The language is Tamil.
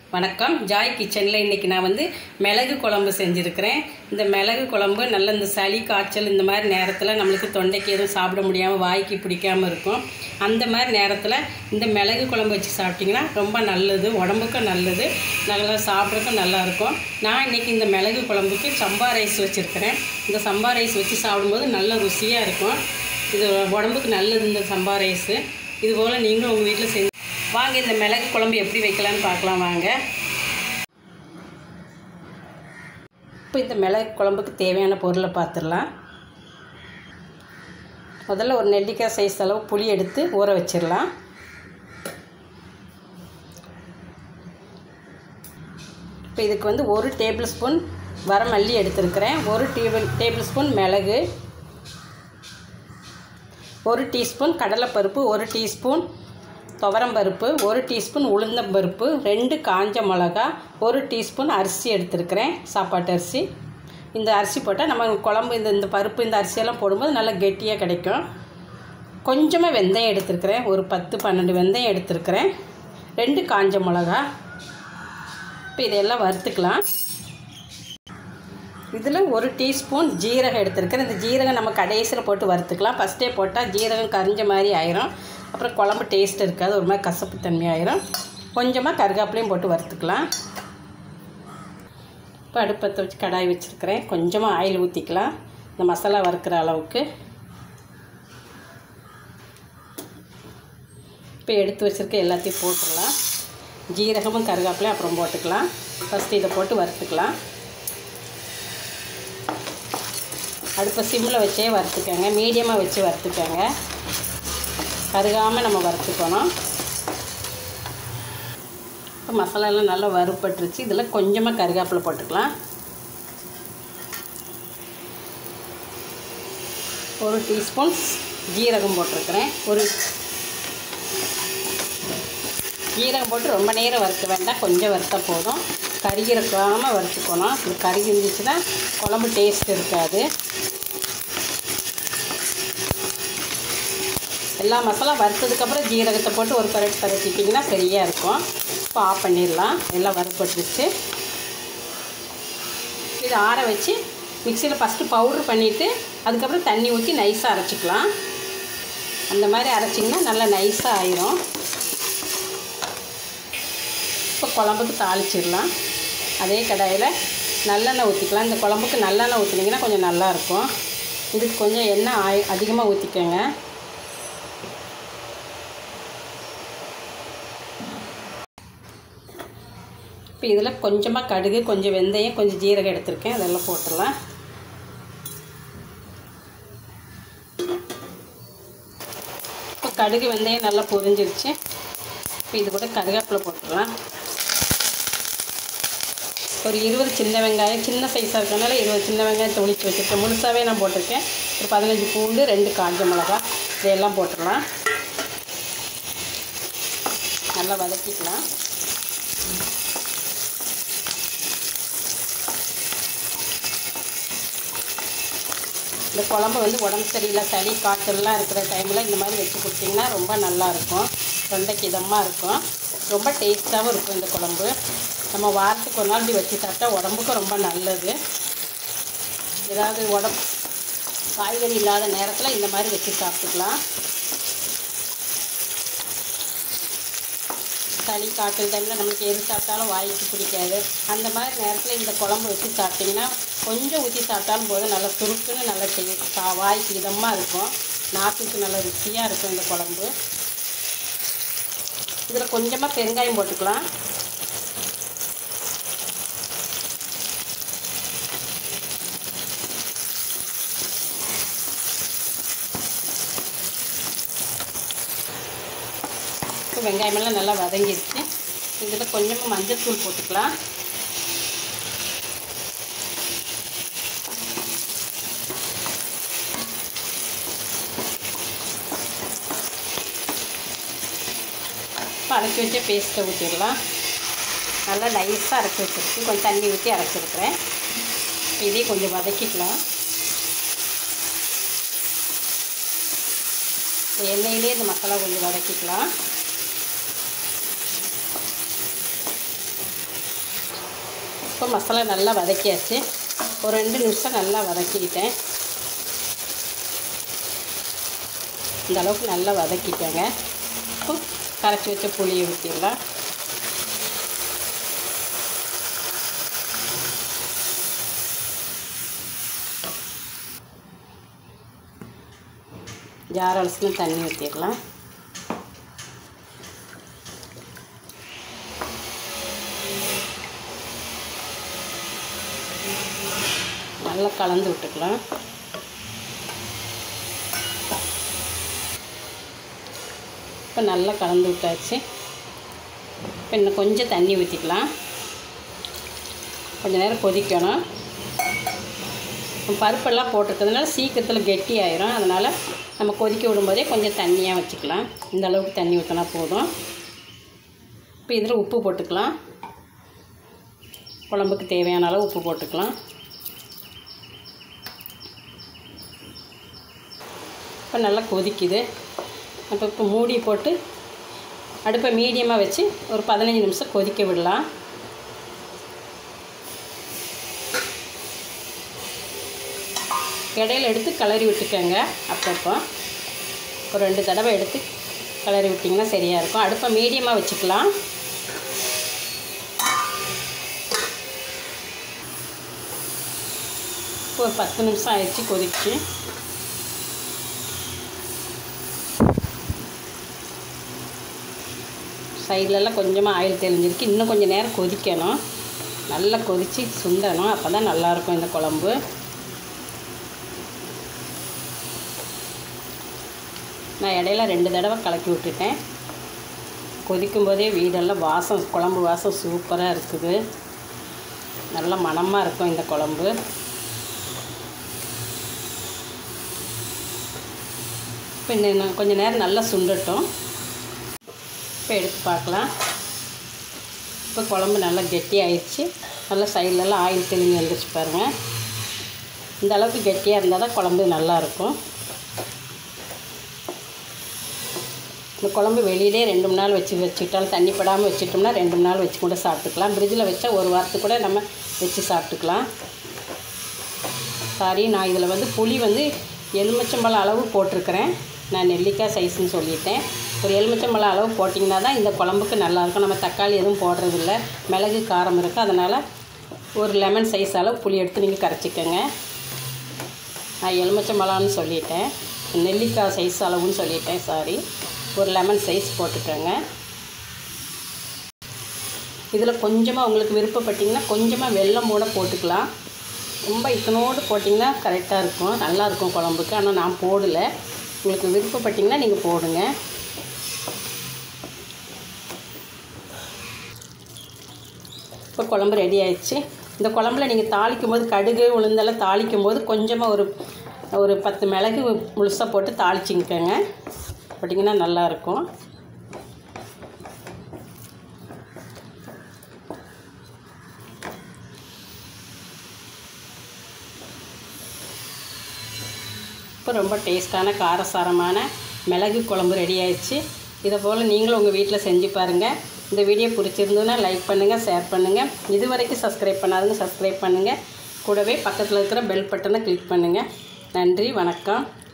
வணக்கம் ஜாய் கிச்சனில் இன்றைக்கி நான் வந்து மிளகு குழம்பு செஞ்சுருக்கிறேன் இந்த மிளகு குழம்பு நல்ல இந்த சளி காய்ச்சல் இந்த மாதிரி நேரத்தில் நம்மளுக்கு தொண்டைக்கு எதுவும் சாப்பிட முடியாமல் வாய்க்கு பிடிக்காமல் இருக்கும் அந்த மாதிரி நேரத்தில் இந்த மிளகு குழம்பு வச்சு சாப்பிட்டிங்கன்னா ரொம்ப நல்லது உடம்புக்கும் நல்லது நல்லா சாப்பிட்றதுக்கும் நல்லாயிருக்கும் நான் இன்றைக்கி இந்த மிளகு குழம்புக்கு சம்பா ரைஸ் வச்சுருக்கிறேன் இந்த சம்பா ரைஸ் வச்சு சாப்பிடும்போது நல்ல ருசியாக இருக்கும் இது உடம்புக்கு நல்லது இந்த சம்பா ரைஸு இது போல் நீங்களும் உங்கள் வீட்டில் செஞ்சு வாங்க இந்த மிளகு குழம்பு எப்படி வைக்கலான்னு பார்க்கலாம் வாங்க இப்போ இந்த மிளகு குழம்புக்கு தேவையான பொருளை பார்த்துடலாம் முதல்ல ஒரு நெல்லிக்காய் சைஸ் அளவு புளி எடுத்து ஊற வச்சிடலாம் இப்போ இதுக்கு வந்து ஒரு டேபிள் ஸ்பூன் வரமல்லி எடுத்துருக்கிறேன் ஒரு டேபிள் டேபிள் ஸ்பூன் மிளகு ஒரு டீஸ்பூன் கடலைப்பருப்பு ஒரு டீஸ்பூன் துவரம்பருப்பு ஒரு டீஸ்பூன் உளுந்தம்பருப்பு ரெண்டு காஞ்ச மிளகா ஒரு டீஸ்பூன் அரிசி எடுத்துருக்கிறேன் சாப்பாட்டு அரிசி இந்த அரிசி போட்டால் நம்ம குழம்பு இந்த இந்த பருப்பு இந்த அரிசியெல்லாம் போடும்போது நல்லா கெட்டியாக கிடைக்கும் கொஞ்சமாக வெந்தயம் எடுத்துருக்கிறேன் ஒரு பத்து பன்னெண்டு வெந்தயம் எடுத்துருக்கிறேன் ரெண்டு காஞ்ச மிளகா இப்போ இதையெல்லாம் வறுத்துக்கலாம் இதில் ஒரு டீஸ்பூன் ஜீரகம் எடுத்துருக்கேன் இந்த ஜீரகம் நம்ம கடைசியில் போட்டு வறுத்துக்கலாம் ஃபஸ்ட்டே போட்டால் ஜீரகம் கரிஞ்ச மாதிரி ஆயிரும் அப்புறம் குழம்பு டேஸ்ட் இருக்காது ஒரு மாதிரி கசப்பு தன்மை ஆயிரும் கொஞ்சமாக கருகாப்பிலையும் போட்டு வறுத்துக்கலாம் இப்போ அடுப்பத்தை வச்சு கடாய் வச்சுருக்கிறேன் கொஞ்சமாக ஆயில் ஊற்றிக்கலாம் இந்த மசாலா வறுக்கிற அளவுக்கு இப்போ எடுத்து வச்சுருக்க எல்லாத்தையும் போட்டுடலாம் ஜீரகமும் கருகாப்பிலையும் அப்புறம் போட்டுக்கலாம் ஃபஸ்ட்டு இதை போட்டு வறுத்துக்கலாம் அடுப்பை சிம்மில் வச்சே வறுத்துக்கோங்க மீடியமாக வச்சு வறுத்துக்கோங்க கருகாமல் நம்ம வறுத்துக்கணும் இப்போ மசாலாலாம் நல்லா வறுப்பட்டுருச்சு இதில் கொஞ்சமாக கருகாப்பில் போட்டுக்கலாம் ஒரு டீஸ்பூன் ஜீரகம் போட்டிருக்கிறேன் ஒரு ஜீரகம் போட்டு ரொம்ப நேரம் வறுக்க வேண்டாம் கொஞ்சம் வறுத்தா போதும் கருகிறக்காமல் வறுத்துக்கணும் இது கருகி இருந்துச்சுன்னா குழம்பு டேஸ்ட் இருக்காது எல்லா மசாலா வறுத்ததுக்கப்புறம் ஜீரகத்தை போட்டு ஒரு பரட்டு பரட்டிட்டிங்கன்னா சரியாக இருக்கும் இப்போ ஆஃப் பண்ணிடலாம் எல்லாம் வறுப்பட்டுருச்சு இதை ஆற வச்சு மிக்சியில் ஃபஸ்ட்டு பவுட்ரு பண்ணிவிட்டு அதுக்கப்புறம் தண்ணி ஊற்றி நைஸாக அரைச்சிக்கலாம் அந்த மாதிரி அரைச்சிங்கன்னா நல்லா நைஸாக ஆயிரும் இப்போ குழம்புக்கு தாளிச்சிடலாம் அதே கடாயில் நல்லெண்ணெய் ஊற்றிக்கலாம் இந்த குழம்புக்கு நல்லெண்ணெய் ஊற்றினீங்கன்னா கொஞ்சம் நல்லாயிருக்கும் இதுக்கு கொஞ்சம் எண்ணெய் ஆய் அதிகமாக ஊற்றிக்கோங்க இப்போ இதில் கொஞ்சமாக கடுகு கொஞ்சம் வெந்தயம் கொஞ்சம் ஜீரகம் எடுத்திருக்கேன் அதெல்லாம் போட்டுடலாம் இப்போ கடுகு வெந்தயம் நல்லா பொரிஞ்சிருச்சு இப்போ இது கூட கருவேப்பிலை போட்டுடலாம் ஒரு இருபது சின்ன வெங்காயம் சின்ன சைஸாக இருக்கனால இருபது சின்ன வெங்காயம் தொளிச்சு வச்சுருக்கேன் முழுசாகவே நான் போட்டிருக்கேன் ஒரு பதினஞ்சு பூண்டு ரெண்டு காஞ்ச மிளகா இதையெல்லாம் போட்டுடலாம் நல்லா வதக்கிக்கலாம் இந்த குழம்பு வந்து உடம்பு சரியில்லை சளி காய்ச்சல்லாம் இருக்கிற டைமில் இந்த மாதிரி வச்சு கொடுத்திங்கன்னா ரொம்ப நல்லாயிருக்கும் தொண்டைக்கு இதமாக இருக்கும் ரொம்ப டேஸ்ட்டாகவும் இருக்கும் இந்த குழம்பு நம்ம வாரத்துக்கு ஒரு நாள் இப்படி வச்சு சாப்பிட்டா உடம்புக்கும் ரொம்ப நல்லது ஏதாவது உடம்பு காய்கறி இல்லாத நேரத்தில் இந்த மாதிரி வச்சு சாப்பிட்டுக்கலாம் சளி காய்ச்சல் டைமில் நமக்கு எது சாப்பிட்டாலும் வாய்க்கு பிடிக்காது அந்த மாதிரி நேரத்தில் இந்த குழம்பு வச்சு சாப்பிட்டிங்கன்னா கொஞ்சம் ஊற்றி சாப்பிட்டாலும் போதும் நல்லா சுருக்குன்னு நல்லா டேஸ்ட் வாய்க்கு இதமாக இருக்கும் நாக்குக்கு நல்ல ருசியாக இருக்கும் இந்த குழம்பு இதில் கொஞ்சமாக பெருங்காயம் போட்டுக்கலாம் இப்போ வெங்காயமெல்லாம் நல்லா வதங்கிடுச்சு இதில் கொஞ்சமாக மஞ்சள் தூள் போட்டுக்கலாம் இப்போ அரைச்சி வச்ச பேஸ்ட்டை ஊற்றிடலாம் நல்லா நைஸாக அரைச்சி வச்சுருக்கு கொஞ்சம் தண்ணி ஊற்றி அரைச்சிருக்கிறேன் இதையும் கொஞ்சம் வதக்கிக்கலாம் எண்ணெயிலே இந்த மசாலா கொஞ்சம் வதக்கிக்கலாம் இப்போ மசாலா நல்லா வதக்கியாச்சு ஒரு ரெண்டு நிமிஷம் நல்லா வதக்கிக்கிட்டேன் இந்த அளவுக்கு நல்லா வதக்கிட்டேங்க இப்போ கரைச்சி வச்ச புளியை ஊற்றிடலாம் ஜார் அலசின தண்ணி ஊற்றிடலாம் நல்லா கலந்து விட்டுக்கலாம் இப்போ நல்லா கலந்து விட்டாச்சு இப்போ இன்னும் கொஞ்சம் தண்ணி ஊற்றிக்கலாம் கொஞ்சம் நேரம் கொதிக்கணும் பருப்பெல்லாம் போட்டிருக்கிறதுனால சீக்கிரத்தில் கெட்டி ஆயிரும் அதனால் நம்ம கொதிக்க விடும்போதே கொஞ்சம் தண்ணியாக வச்சுக்கலாம் இந்த அளவுக்கு தண்ணி ஊற்றினா போதும் இப்போ இதில் உப்பு போட்டுக்கலாம் குழம்புக்கு தேவையான அளவு உப்பு போட்டுக்கலாம் இப்போ நல்லா கொதிக்குது அப்போ இப்போ மூடி போட்டு அடுப்பை மீடியமாக வச்சு ஒரு பதினஞ்சு நிமிஷம் கொதிக்க விடலாம் இடையில எடுத்து கிளறி விட்டுக்கோங்க அப்பப்போ ஒரு ரெண்டு தடவை எடுத்து கிளறி விட்டிங்கன்னா சரியாக இருக்கும் அடுப்பை மீடியமாக வச்சுக்கலாம் ஒரு பத்து நிமிஷம் ஆயிடுச்சு கொதிச்சு சைட்லலாம் கொஞ்சமாக ஆயில் தெளிஞ்சிருக்கு இன்னும் கொஞ்சம் நேரம் கொதிக்கணும் நல்லா கொதித்து சுண்டணும் அப்போ தான் நல்லாயிருக்கும் இந்த குழம்பு நான் இடையில ரெண்டு தடவை கலக்கி விட்டுட்டேன் கொதிக்கும் போதே வீடெல்லாம் வாசம் குழம்பு வாசம் சூப்பராக இருக்குது நல்ல மணமாக இருக்கும் இந்த குழம்பு இப்போ இன்னும் கொஞ்சம் நேரம் நல்லா சுண்டட்டும் இப்போ எடுத்து பார்க்கலாம் இப்போ குழம்பு நல்லா கெட்டி ஆயிடுச்சு நல்லா சைட்லலாம் ஆயில் தெளிஞ்சு வந்துருச்சு பாருங்கள் இந்த அளவுக்கு கெட்டியாக இருந்தால் தான் குழம்பு நல்லாயிருக்கும் இந்த குழம்பு வெளியிலே ரெண்டு மூணு நாள் வச்சு வச்சுக்கிட்டாலும் தண்ணி படாமல் வச்சுட்டோம்னா ரெண்டு மூணு நாள் வச்சு கூட சாப்பிட்டுக்கலாம் ஃப்ரிட்ஜில் வச்சா ஒரு வாரத்துக்கு கூட நம்ம வச்சு சாப்பிட்டுக்கலாம் சாரி நான் இதில் வந்து புளி வந்து எலுமிச்சம்பழம் அளவு போட்டிருக்கிறேன் நான் நெல்லிக்காய் சைஸ்ன்னு சொல்லிட்டேன் ஒரு எலுமிச்சம்பழம் அளவு போட்டிங்கன்னா தான் இந்த குழம்புக்கு நல்லாயிருக்கும் நம்ம தக்காளி எதுவும் போடுறதில்ல மிளகு காரம் இருக்குது அதனால் ஒரு லெமன் சைஸ் அளவு புளி எடுத்து நீங்கள் கரைச்சிக்கோங்க நான் எலுமிச்சம்பழம்னு சொல்லிட்டேன் நெல்லிக்காய் சைஸ் அளவுன்னு சொல்லிட்டேன் சாரி ஒரு லெமன் சைஸ் போட்டுக்கோங்க இதில் கொஞ்சமாக உங்களுக்கு விருப்பப்பட்டிங்கன்னா கொஞ்சமாக வெல்லம் கூட போட்டுக்கலாம் ரொம்ப இத்தனோடு போட்டிங்கன்னா கரெக்டாக இருக்கும் நல்லாயிருக்கும் குழம்புக்கு ஆனால் நான் போடலை உங்களுக்கு விருப்பப்பட்டிங்கன்னா நீங்கள் போடுங்க இப்போ குழம்பு ரெடி ஆயிடுச்சு இந்த குழம்புல நீங்கள் தாளிக்கும் போது கடுகு உளுந்தெல்லாம் தாளிக்கும் போது கொஞ்சமாக ஒரு ஒரு பத்து மிளகு முழுசாக போட்டு தாளிச்சிங்கக்கங்க போட்டிங்கன்னா நல்லாயிருக்கும் இப்போ ரொம்ப டேஸ்ட்டான காரசாரமான மிளகு குழம்பு ரெடி ஆயிடுச்சு இதை போல் நீங்களும் உங்கள் வீட்டில் செஞ்சு பாருங்கள் இந்த வீடியோ பிடிச்சிருந்ததுன்னா லைக் பண்ணுங்கள் ஷேர் பண்ணுங்கள் இது வரைக்கும் சப்ஸ்கிரைப் பண்ணாதுங்க சப்ஸ்கிரைப் பண்ணுங்கள் கூடவே பக்கத்தில் இருக்கிற பெல் பட்டனை கிளிக் பண்ணுங்கள் நன்றி வணக்கம்